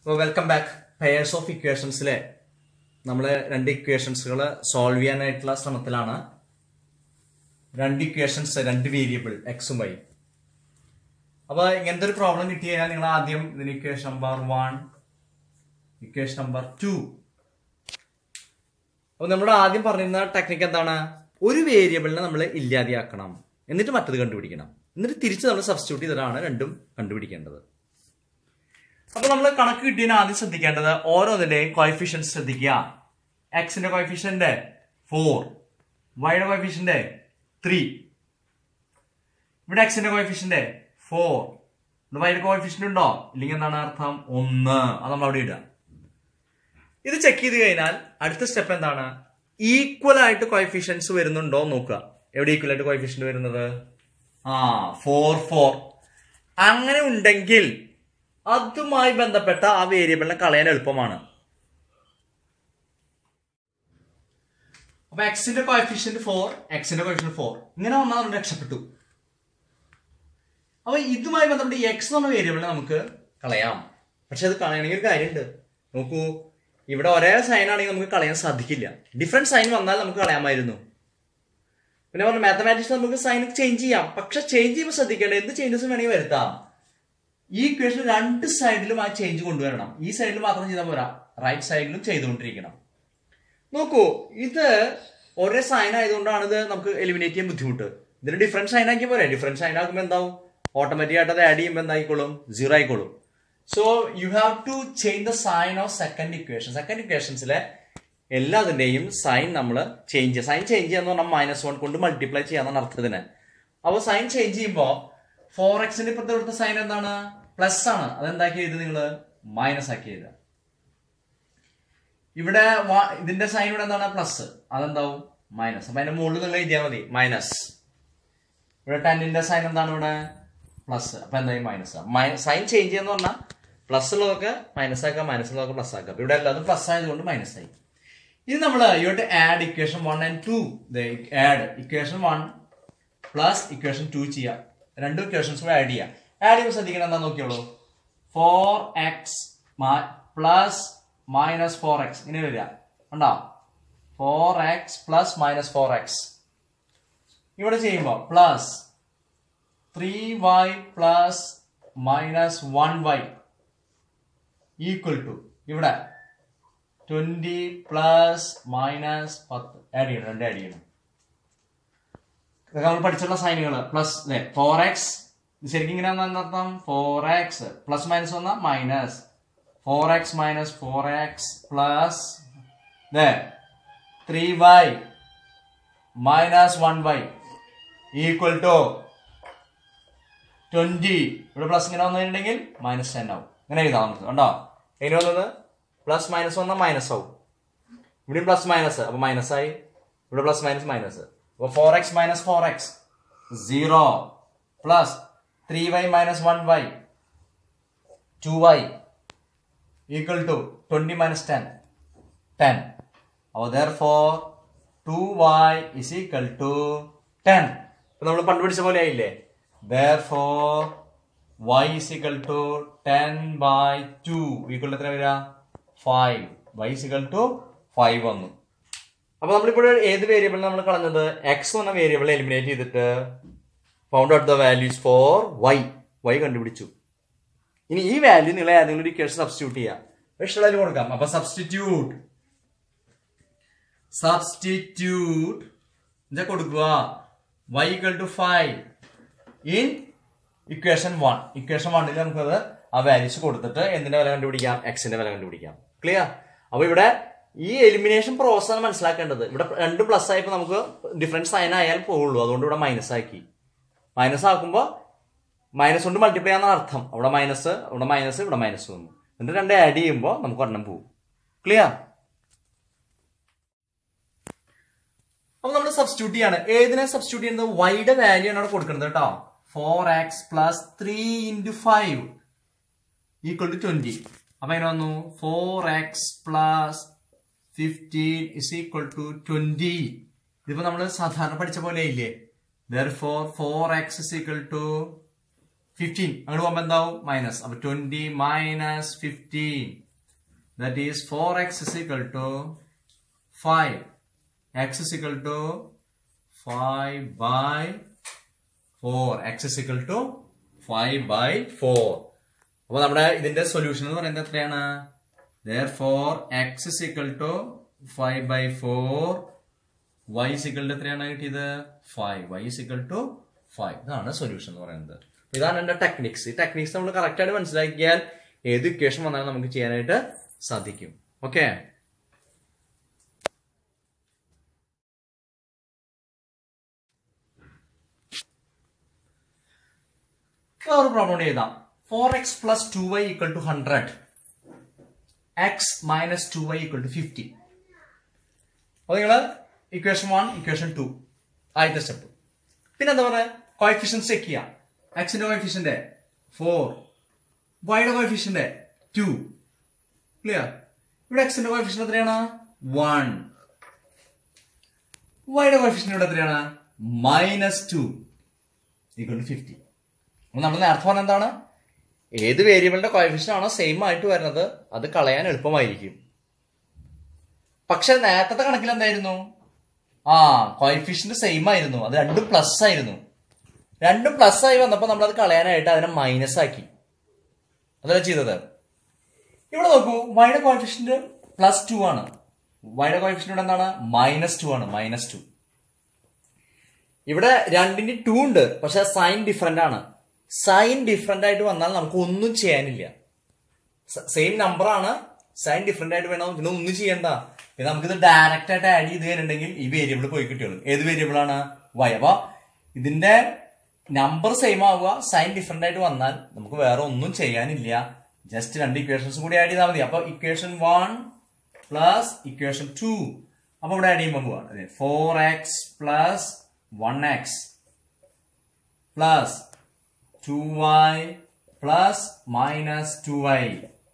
അപ്പോൾ welcome back pairs of ഇക്വേഷൻസിലെ നമ്മൾ രണ്ട് ഇക്വേഷൻസുകൾ സോൾവ് ചെയ്യാനായിട്ടുള്ള ശ്രമത്തിലാണ് രണ്ട് ഇക്വേഷൻസ് രണ്ട് വേരിയബിൾ എക്സും വൈ അപ്പോൾ ഇങ്ങനത്തെ ഒരു പ്രോബ്ലം കിട്ടി കഴിഞ്ഞാൽ നിങ്ങൾ ആദ്യം ഇതിന് equation number one equation number two അപ്പോൾ നമ്മൾ ആദ്യം പറഞ്ഞിരുന്ന ടെക്നിക്ക് എന്താണ് ഒരു വേരിയബിളിനെ നമ്മൾ ഇല്ലാതെയാക്കണം എന്നിട്ട് മറ്റത് കണ്ടുപിടിക്കണം എന്നിട്ട് തിരിച്ച് നമ്മൾ സബ്സ്റ്റിറ്റ്യൂട്ട് ചെയ്തിട്ടാണ് രണ്ടും കണ്ടുപിടിക്കേണ്ടത് അപ്പൊ നമ്മൾ കണക്ക് കിട്ടിയതിന് ആദ്യം ശ്രദ്ധിക്കേണ്ടത് ഓരോന്നിന്റെയും കോയിഫിഷ്യൻസ് ശ്രദ്ധിക്കുക എക്സിന്റെ കോയിഫിഷ്യന്റ് ഫോർ വൈയുടെ കോയിഫിഷ്യന്റ് ത്രീ ഇവിടെ എക്സിന്റെ കോയിഫിഷ്യന്റ് ഫോർ വൈയുടെ കോയിഫിഷ്യന്റ് ഉണ്ടോ ഇല്ലെങ്കിൽ എന്താണ് അർത്ഥം ഒന്ന് അത് നമ്മൾ അവിടെ ഇടുക ഇത് ചെക്ക് ചെയ്ത് കഴിഞ്ഞാൽ അടുത്ത സ്റ്റെപ്പ് എന്താണ് ഈക്വൽ ആയിട്ട് കോയിഫിഷ്യൻസ് വരുന്നുണ്ടോ എന്ന് നോക്കുക എവിടെ ഈക്വൽ ആയിട്ട് കോയിഫിഷ്യന്റ് വരുന്നത് ആ ഫോർ ഫോർ അങ്ങനെ ഉണ്ടെങ്കിൽ അതുമായി ബന്ധപ്പെട്ട ആ വേരിയബിളിനെ കളയാൻ എളുപ്പമാണ് അപ്പൊ എക്സിന്റെ കോഫിഷ്യന്റ് ഫോർ എക്സിന്റെ കോഫിഷ്യന്റ് ഫോർ ഇങ്ങനെ വന്നാൽ നമ്മൾ രക്ഷപ്പെട്ടു അപ്പൊ ഇതുമായി ബന്ധപ്പെട്ട് എക്സ് എന്ന വേരിയബിളിനെ നമുക്ക് കളയാം പക്ഷെ അത് കളയണമെങ്കിൽ ഒരു കാര്യമുണ്ട് നോക്കൂ ഇവിടെ ഒരേ സൈൻ ആണെങ്കിൽ നമുക്ക് കളയാൻ സാധിക്കില്ല ഡിഫറെന്റ് സൈൻ വന്നാൽ നമുക്ക് കളയാമായിരുന്നു പിന്നെ പറഞ്ഞു മാത്തമാറ്റിക്സ് നമുക്ക് സൈൻ ചേഞ്ച് ചെയ്യാം പക്ഷെ ചേഞ്ച് ചെയ്യുമ്പോൾ ശ്രദ്ധിക്കേണ്ടത് എന്ത് ചേഞ്ചസും വേണമെങ്കിൽ വരുത്താം ഈ ഇക്വേഷൻ രണ്ട് സൈഡിലും ആ ചേഞ്ച് കൊണ്ടുവരണം ഈ സൈഡിൽ മാത്രം ചെയ്താൽ പോരാ റൈറ്റ് സൈഡിലും ചെയ്തുകൊണ്ടിരിക്കണം നോക്കൂ ഇത് ഒരേ സൈൻ ആയതുകൊണ്ടാണ് ഇത് നമുക്ക് എലിമിനേറ്റ് ചെയ്യാൻ ബുദ്ധിമുട്ട് ഇതിന് ഡിഫറൻറ്റ് സൈൻ ആക്കി പോരെ ഡിഫറൻറ്റ് സൈൻ ആക്കുമ്പോൾ എന്താവും ഓട്ടോമാറ്റിക് ആയിട്ട് അത് ആഡ് ചെയ്യുമ്പോൾ എന്തായിക്കോളും സീറോ ആയിക്കോളും so you have to change the sign of second equation second ഇക്വേഷൻസിലെ എല്ലാതിന്റെയും സൈൻ നമ്മൾ ചേഞ്ച് ചെയ്യുക സൈൻ ചേഞ്ച് ചെയ്യാന്ന് പറഞ്ഞാൽ മൈനസ് വൺ കൊണ്ട് മൾട്ടിപ്ലൈ ചെയ്യാന്നാണ് അർത്ഥത്തിന് അപ്പോൾ സൈൻ ചേഞ്ച് ചെയ്യുമ്പോൾ ഫോർ എക്സിന്റെ ഇപ്പോഴത്തെ ഇവിടുത്തെ സൈൻ എന്താണ് പ്ലസ് ആണ് അതെന്താക്കി എഴുതി നിങ്ങൾ മൈനസ് ആക്കി എഴുതുക ഇവിടെ ഇതിന്റെ സൈൻ ഇവിടെ എന്താണ് പ്ലസ് അതെന്താവും മൈനസ് അപ്പൊ അതിന്റെ മുകളിൽ നിങ്ങൾ എഴുതിയാൽ മതി മൈനസ് ഇവിടെ ടെന്നിന്റെ സൈൻ എന്താണ് ഇവിടെ പ്ലസ് അപ്പൊ എന്തായാലും മൈനസ് സൈൻ ചേഞ്ച് ചെയ്യാന്ന് പറഞ്ഞാൽ പ്ലസ് ഉള്ളതൊക്കെ മൈനസ് ആക്കാം മൈനസ് ഉള്ളതൊക്കെ പ്ലസ് ആക്കാം ഇവിടെ എല്ലാതും പ്ലസ് ആയതുകൊണ്ട് മൈനസ് ആയി ഇത് നമ്മൾ you to add equation one and two add equation one plus equation two ചെയ്യാം രണ്ട് ഇക്വേഷൻസ് കൂടെ ആഡ് ചെയ്യാം ആഡ് ചെയ്യുമ്പോൾ ശ്രദ്ധിക്കണം എന്താ നോക്കിയോളൂ four x plus minus four x ഇങ്ങനെ വരിക ഉണ്ടോ four x plus minus four x ഇവിടെ ചെയ്യുമ്പോൾ plus three y plus minus one y equal to ഇവിടെ ട്വന്റി പ്ലസ് മൈനസ് പത്ത് ആഡ് ചെയ്യണം രണ്ട് ആഡ് ചെയ്യണം ഇതൊക്കെ നമ്മൾ പഠിച്ചുള്ള സൈനുകൾ പ്ലസ് അല്ലെ ഫോർ എക്സ് ശരിക്കും ഇങ്ങനെ അർത്ഥം ഫോർ എക്സ് പ്ലസ് മൈനസ് വന്നാൽ minus four x minus four x plus three y minus one y equal to twenty ഇവിടെ പ്ലസ് ഇങ്ങനെ വന്നിട്ടുണ്ടെങ്കിൽ മൈനസ് ടെൻ ആവും ഇങ്ങനെ എഴുതാം നമുക്ക് കണ്ടോ ഇനി വന്നത് പ്ലസ് മൈനസ് വന്നാൽ മൈനസ് ആവും ഇവിടെയും പ്ലസ് മൈനസ് അപ്പൊ മൈനസ് ആയി ഇവിടെ പ്ലസ് മൈനസ് മൈനസ് അപ്പൊ four x minus four x zero plus three y minus one y two y equal to twenty minus ten ten അപ്പോൾ therefore two y is equal to ten ഇപ്പൊ നമ്മൾ കണ്ടുപിടിച്ച പോലെ ആയില്ലേ therefore y is equal to ten by two equal എത്ര വരിക five y is equal to five വന്നു അപ്പൊ നമ്മളിപ്പോൾ ഏത് വേരിയബിൾ നമ്മൾ കളഞ്ഞത് എക്സ് എന്ന വേരിയബിൾ എലിമിനേറ്റ് ചെയ്തിട്ട് found out the values for y y കണ്ടുപിടിച്ചു ഇനി ഈ വാല്യൂ നിങ്ങൾ ഏതെങ്കിലും ഒരു ഇക്വേഷൻ സബ്സ്റ്റിറ്റ്യൂട്ട് ചെയ്യാം ഇഷ്ടമുള്ളതിൽ കൊടുക്കാം അപ്പൊ സബ്സ്റ്റിറ്റ്യൂട്ട് സബ്സ്റ്റിറ്റ്യൂട്ട് എന്താ കൊടുക്കുക y equal to five in equation one equation വണ്ണിൽ നമുക്കത് ആ വാല്യൂസ് കൊടുത്തിട്ട് എന്തിന്റെ വില കണ്ടുപിടിക്കാം എക്സിന്റെ വില കണ്ടുപിടിക്കാം ക്ലിയർ അപ്പൊ ഇവിടെ ഈ എലിമിനേഷൻ പ്രോസസ് ആണ് മനസ്സിലാക്കേണ്ടത് ഇവിടെ രണ്ട് പ്ലസ് ആയപ്പോൾ നമുക്ക് ഡിഫറെന്റ് സൈൻ ആയാൽ പോകുള്ളൂ അതുകൊണ്ട് ഇവിടെ മൈനസ് ആക്കി മൈനസ് ആക്കുമ്പോൾ മൈനസ് കൊണ്ട് മൾട്ടിപ്ലൈ ചെയ്യാന്ന അർത്ഥം അവിടെ മൈനസ് ഇവിടെ മൈനസ് ഇവിടെ മൈനസ് വന്നു എന്നിട്ട് രണ്ട് ആഡ് ചെയ്യുമ്പോൾ നമുക്ക് ഒരെണ്ണം പോകും ക്ലിയർ അപ്പൊ നമ്മൾ സബ്സ്റ്റിറ്റ്യൂട്ട് ചെയ്യാണ് ഏതിനെ സബ്സ്റ്റിറ്റ്യൂട്ട് ചെയ്യുന്നത് വൈയുടെ വാല്യൂ ആണ് അവിടെ കൊടുക്കുന്നത് കേട്ടോ four x plus three into five equal to twenty അപ്പൊ എങ്ങനെ വന്നു four x plus fifteen is equal to twenty ഇതിപ്പോ നമ്മൾ സാധാരണ പഠിച്ച പോലെ ഇല്ലേ therefore four x is equal to fifteen അങ്ങോട്ട് പോകുമ്പോൾ എന്താവും മൈനസ് അപ്പൊ twenty minus fifteen that is four x is equal to five x is equal to five by four x is equal to five by four അപ്പൊ നമ്മുടെ ഇതിന്റെ solution എന്ന് പറയുന്നത് എത്രയാണ് four x is equal to five by four y is equal to എത്രയാണ് കിട്ടിയത് five y is equal to five ഇതാണ് solution എന്ന് പറയുന്നത് ഇതാണ് എന്റെ ടെക്നിക്സ് ഈ ടെക്നിക്സ് നമ്മൾ കറക്റ്റ് ആയിട്ട് മനസ്സിലാക്കിയാൽ ഏത് ഇക്വേഷൻ വന്നാലും നമുക്ക് ചെയ്യാനായിട്ട് സാധിക്കും ഓക്കെ ഒരു പ്രോബ്ലം എഴുതാം four x plus two y equal to hundred x minus two y equal to fifty അപ്പൊ നിങ്ങൾ ഇക്വേഷൻ വൺ ഇക്വേഷൻ ടു ആദ്യത്തെ സ്റ്റെപ്പ് പിന്നെ എന്താ പറയുക കോയിഫിഷ്യൻസ് ചെക്ക് ചെയ്യാം എക്സിന്റെ കോയിഫിഷ്യന്റ് ഫോർ വൈയുടെ കോയിഫിഷ്യന്റ് ടു ക്ലിയർ ഇവിടെ എക്സിന്റെ കോയിഫിഷ്യന്റ് എത്രയാണ് വൺ വൈയുടെ കോയിഫിഷ്യന്റ് ഇവിടെ എത്രയാണ് minus two equal to fifty അപ്പൊ നമ്മൾ നേരത്തെ പറഞ്ഞ എന്താണ് ഏത് വേരിയബിളിന്റെ കോയിഫിഷ്യൻ ആണോ സെയിം ആയിട്ട് വരുന്നത് അത് കളയാൻ എളുപ്പമായിരിക്കും പക്ഷെ നേരത്തെ കണക്കിൽ എന്തായിരുന്നു ആ കോയിഫിഷ്യന്റ് സെയിം ആയിരുന്നു അത് രണ്ടും പ്ലസ് ആയിരുന്നു രണ്ടും പ്ലസ് ആയി വന്നപ്പോൾ നമ്മൾ അത് കളയാനായിട്ട് അതിനെ മൈനസ് ആക്കി അതല്ല ചെയ്തത് ഇവിടെ നോക്കൂ വൈയുടെ കോയിഫിഷ്യന്റ് പ്ലസ് ടു ആണ് വൈയുടെ കോയിഫിഷ്യന്റ് ഇവിടെ എന്താണ് മൈനസ് ടു ആണ് മൈനസ് ടു ഇവിടെ രണ്ടിന്റെ ടു ഉണ്ട് പക്ഷെ സൈൻ ഡിഫറെന്റ് ആണ് സൈൻ ഡിഫറെന്റ് ആയിട്ട് വന്നാൽ നമുക്ക് ഒന്നും ചെയ്യാനില്ല സെയിം നമ്പർ ആണ് സൈൻ ഡിഫറെന്റ് ആയിട്ട് വേണം പിന്നെ ഒന്നും ചെയ്യണ്ട പിന്നെ നമുക്കിത് ഡയറക്റ്റ് ആയിട്ട് ആഡ് ചെയ്ത് കഴിഞ്ഞിട്ടുണ്ടെങ്കിൽ ഈ വേരിയബിൾ പോയി കിട്ടിയുള്ളൂ ഏത് വേരിയബിൾ ആണ് വൈ അപ്പൊ ഇതിന്റെ നമ്പർ സെയിം ആവുക സൈൻ ഡിഫറെന്റ് ആയിട്ട് വന്നാൽ നമുക്ക് വേറെ ഒന്നും ചെയ്യാനില്ല ജസ്റ്റ് രണ്ട് ഇക്വേഷൻസ് കൂടി ആഡ് ചെയ്താൽ മതി അപ്പൊ equation one plus equation two അപ്പൊ ഇവിടെ ആഡ് ചെയ്യുമ്പോൾ പോവാണ് four x plus one x plus two y plus minus two y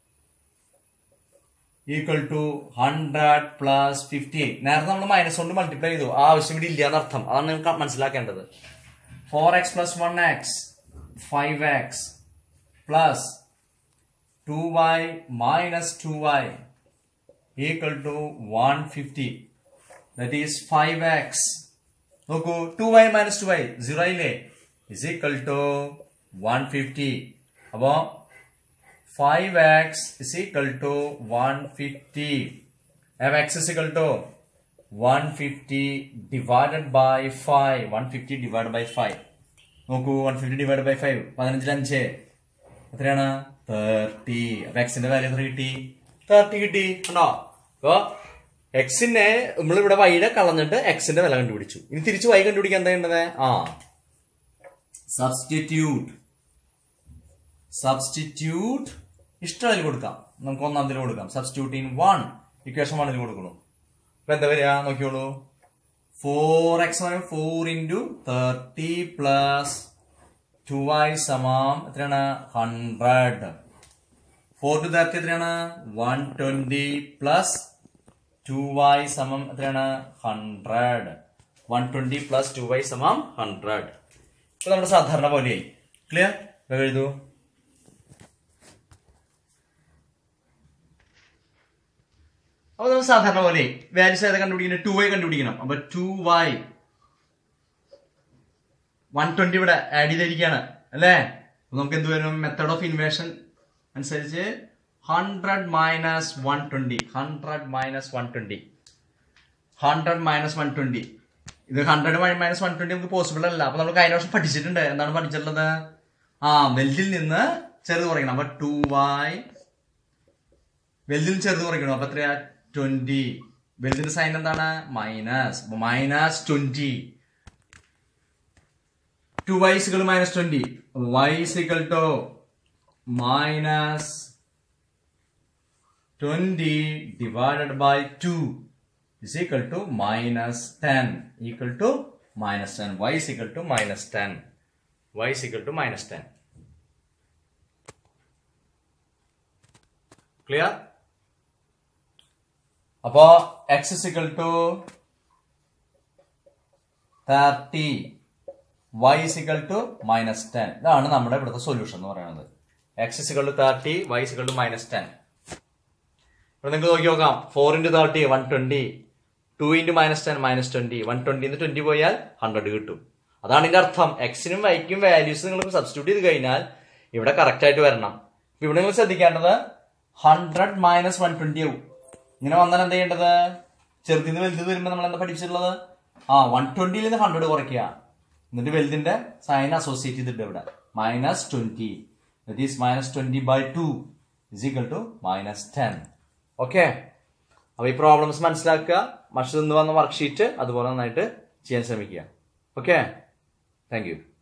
equal to hundred plus fifty നേരത്തെ നമ്മൾ മൈനസ് കൊണ്ട് മൾട്ടിപ്ലൈ ചെയ്തു ആ ആവശ്യം ഇവിടെ ഇല്ല എന്നർത്ഥം അതാണ് നമുക്ക് മനസ്സിലാക്കേണ്ടത് four x plus one x five x plus two y minus two y equal to one fifty that is five x നോക്കൂ two y minus two y zero ഇല്ലേ is equal to one fifty അപ്പോ five x is equal to one fifty if x is equal to one fifty divided by five one fifty divide by five നോക്കൂ one fifty divide by five പതിനഞ്ചിൽ അഞ്ച് എത്രയാണ് thirty അപ്പൊ എക്സിന്റെ value എത്ര കിട്ടി thirty കിട്ടി കണ്ടോ അപ്പൊ എക്സിനെ നമ്മൾ ഇവിടെ വൈയുടെ കളഞ്ഞിട്ട് എക്സിന്റെ വില കണ്ടുപിടിച്ചു ഇനി തിരിച്ച് വൈ കണ്ടുപിടിക്കാൻ എന്താ ചെയ്യേണ്ടത് ആ സബ്സ്റ്റിറ്റ്യൂട്ട് സബ്സ്റ്റിറ്റ്യൂട്ട് ഇഷ്ടം കൊടുക്കാം നമുക്ക് ഒന്നാം ഇതിൽ കൊടുക്കാം സബ്സ്റ്റിറ്റ്യൂട്ട് ഇൻ വൺ ഇക്വേഷൻ വണ്ണിൽ കൊടുക്കണം അപ്പൊ എന്താ വരിക നോക്കിയോളൂ four x four into thirty plus two y സമം എത്രയാണ് ഹൺഡ്രഡ് ഫോർ ടു തേർട്ടി എത്രയാണ് one twenty plus two y സമം എത്രയാണ് hundred one twenty plus two y സമം ഹൺഡ്രഡ് ഇപ്പൊ നമ്മുടെ സാധാരണ പോലെയായി ക്ലിയർ എഴുതൂ അപ്പൊ നമ്മൾ സാധാരണ പോലെ വാല്യൂസ് ഏതാ കണ്ടുപിടിക്കണം ടു വൈ കണ്ടുപിടിക്കണം അപ്പൊ ടു വൈ വൺ ട്വന്റി ഇവിടെ ആഡ് ചെയ്തിരിക്കുകയാണ് അല്ലേ അപ്പൊ നമുക്ക് എന്ത് വരും മെത്തഡ് ഓഫ് ഇൻവേഷൻ അനുസരിച്ച് hundred minus one twenty hundred minus one twenty hundred minus one twenty ഇത് ഹൺഡ്രഡ് മൈനസ് വൺ ട്വന്റി നമുക്ക് പോസിബിൾ അല്ല അപ്പൊ നമ്മൾ കഴിഞ്ഞ വർഷം പഠിച്ചിട്ടുണ്ട് എന്താണ് പഠിച്ചിട്ടുള്ളത് ആ വലുതിൽ നിന്ന് ചെറുത് കുറയ്ക്കണം അപ്പൊ ടു വൈ വലുതിൽ ചെറുത് കുറയ്ക്കണം അപ്പൊ എത്രയാ ട്വന്റി വലുതിന്റെ സൈൻ എന്താണ് minus minus twenty two y is equal minus twenty y is equal to minus twenty divided by two is equal to minus 10 equal to minus 10 y is equal to minus 10 y is equal to minus 10 clear അപ്പോ x is equal to 30 y is equal to minus ten ഇതാണ് നമ്മുടെ ഇവിടുത്തെ solution എന്ന് പറയുന്നത് x is equal to thirty y is equal to minus ten ഇവിടെ നിങ്ങൾക്ക് നോക്കി നോക്കാം four into thirty one twenty two into minus ten minus twenty one ട്വന്റിന്ന് ട്വന്റി പോയാൽ ഹൺഡ്രഡ് കിട്ടും അതാണ് ഇതിന്റെ അർത്ഥം എക്സിനും വൈക്കും വാല്യൂസ് നിങ്ങൾ സബ്സ്റ്റിറ്റ്യൂട്ട് ചെയ്ത് കഴിഞ്ഞാൽ ഇവിടെ കറക്റ്റ് ആയിട്ട് വരണം ഇപ്പൊ ഇവിടെ നിങ്ങൾ ശ്രദ്ധിക്കേണ്ടത് ഹൺഡ്രഡ് മൈനസ് വൺ ട്വന്റി ആവും ഇങ്ങനെ വന്നാൽ എന്താ ചെയ്യേണ്ടത് ചെറുതിന്ന് വലുത് വരുമ്പോൾ നമ്മൾ എന്താ പഠിച്ചിട്ടുള്ളത് ആ വൺ ട്വന്റിയിൽ നിന്ന് ഹൺഡ്രഡ് കുറയ്ക്കുക എന്നിട്ട് വലുതിന്റെ സൈൻ അസോസിയേറ്റ് ചെയ്തിട്ട് ഇവിടെ minus twenty that is minus twenty by two is equal to minus ten okay അപ്പൊ ഈ പ്രോബ്ലംസ് മനസ്സിലാക്കുക മഷ് നിന്ന് വന്ന വർക്ക്ഷീറ്റ് അതുപോലെ നന്നായിട്ട് ചെയ്യാൻ ശ്രമിക്കുക ഓക്കെ താങ്ക് യു